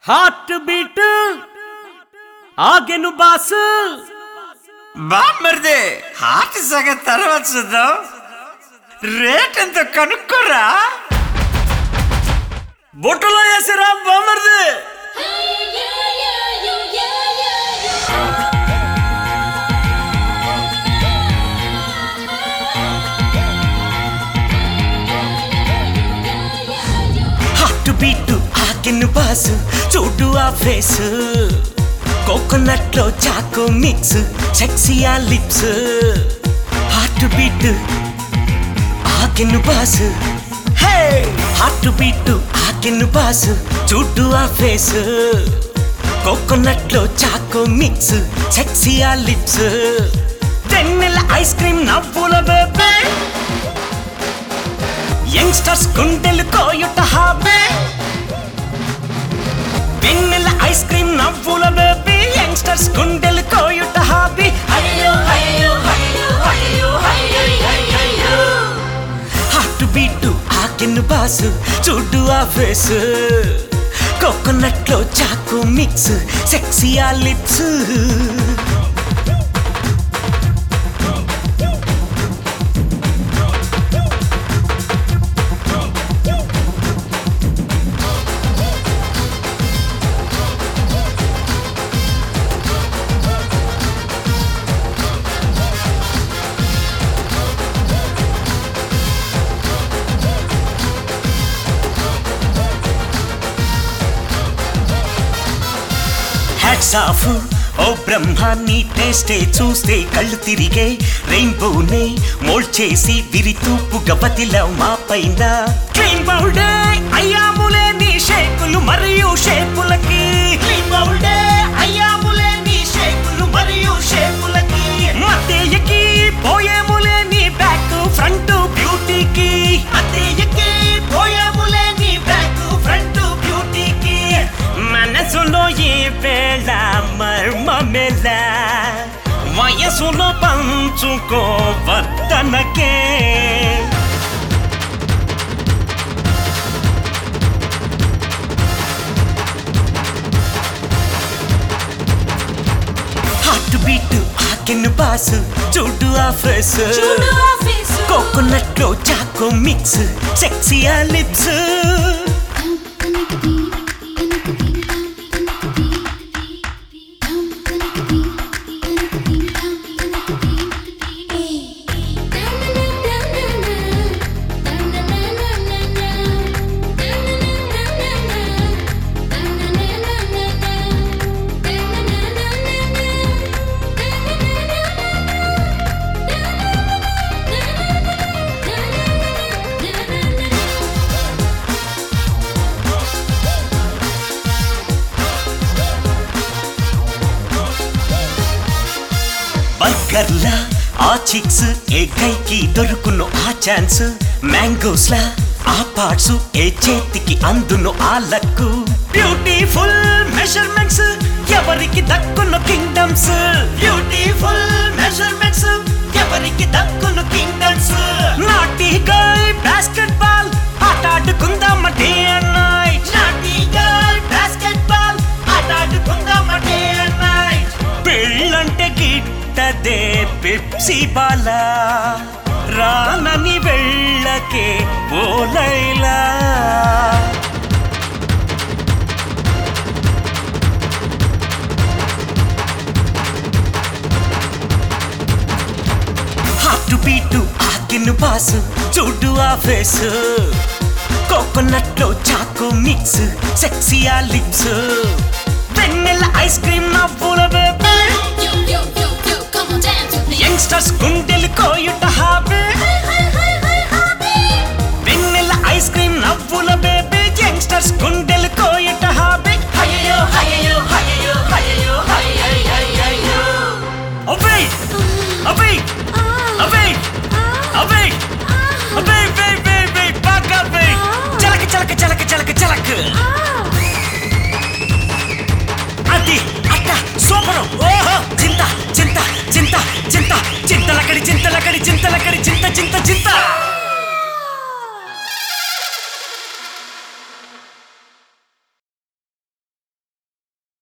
heart beat ఆగెను boss బామ్మర్ది heart సగం తర్వాత చూద్దాం రేట్ ఎంత కనుక్కోరా బుట్టలో వేసిరా బామర్ది హార్ట్ బీట్ ఆగెను బాసు చూడు ఆ ఫేస్ కోకోనట్ లో చాకో మిక్స్ సెక్సీయా లిప్స్ హార్ట్ బీట్ ఆకెన్ను బాసు హే హార్ట్ బీట్ ఆకెన్ను బాసు చూడు ఆ ఫేస్ కోకోనట్ లో చాకో మిక్స్ సెక్సీయా లిప్స్ వెన్నెల ఐస్ క్రీమ్ నవ్వుల బేబే యంగ్స్టర్స్ గుండెలు కోయుట హాబే వెన్నెల ఐస్ క్రీమ్ నవ్వుల బేబీ యంగ్స్టర్స్ గుండెలు కోయుట హాబీ అయ్యో అయ్యో అయ్యో అయ్యో అయ్యో అయ్యో హార్ట్ బీట్ ఆకెన్ను బాసు చూడు ఆ ఫేస్ కోకోనట్ లో చాకు మిక్స్ సెక్సీయా లిప్స్ హ్యాట్స్ ఆఫ్ ఓ బ్రహ్మ నీ టేస్టే చూస్తే కళ్ళు తిరిగే రెయిన్బోనే మోల్డ్ చేసి విరితూపుగా బతిలా మా పైన క్లీన్ బౌల్డే అయ్యాములే నీ షేపులు మరియు షేపులకి క్లీన్ బౌల్డే అయ్యాములే నీ షేపులు మరియు షేపులకి మధ్యకి పోయేములే నీ బ్యాక్ ఫ్రంట్ బ్యూటీకి మధ్యకి పోయేములే నీ బ్యాక్ ఫ్రంట్ బ్యూటీకి మనసులో ఏ వేళ మర్మమెల వయసులో పంచుకోవద్దనకే హార్ట్ బీట్ ఆకెన్ను బాసు చూడు ఆ ఫేస్ కోకోనట్ లో చాకో మిక్స్ సెక్సీయా లిప్స్ బర్గర్లా ఆ చిక్స్ ఏ కైకి దొరుకును ఆ ఛాన్స్ మ్యాంగోస్ లా ఆ పార్ట్స్ ఏ చేతికి అందును ఆ లక్కు బ్యూటిఫుల్ మెజర్మెంట్స్ ఎవరికి దక్కును కింగ్డమ్స్ బ్యూటిఫుల్ మెజర్మెంట్స్ ఎవరికి దక్కును కింగ్డమ్స్ నాటి గై బాస్కెట్ బాల్ ఆట ఆడుకుందాం డే అండ్ నైట్ నాటి గై బాస్కెట్ బాల్ ఆట ఆడుకుందాం డే అండ్ నైట్ పెళ్ళంటే గిట్టదే పెప్సీ బాల రానని వెళ్ళకే ఓ లైలా హార్ట్ బీట్ ఆకిను బాసు చూడు ఆ ఫేస్ కోకోనట్ లో చాకు మిక్స్ సెక్సీయా లిప్స్ వెన్నెల ఐస్ క్రీమ్ నవ్వుల బేబీ యంగ్స్టర్స్ గుండెలు కోయుట హాబీ వెన్నెల ఐస్ క్రీమ్ నవ్వుల బేబీ యంగ్స్టర్స్ గుండెలు కోయుట హాబీ అయ్యో అయ్యో అయ్యో అయ్యో అయ్యో అవే అవే అవే అవే అవే వే వే వే బాగా వే చలక చలక చలక చలక చలక అది అట్ట సూపరు ఓహో చింత చింత చింత చింత చింతలకడి చింతలకడి చింతలకడి చింత చింత చింత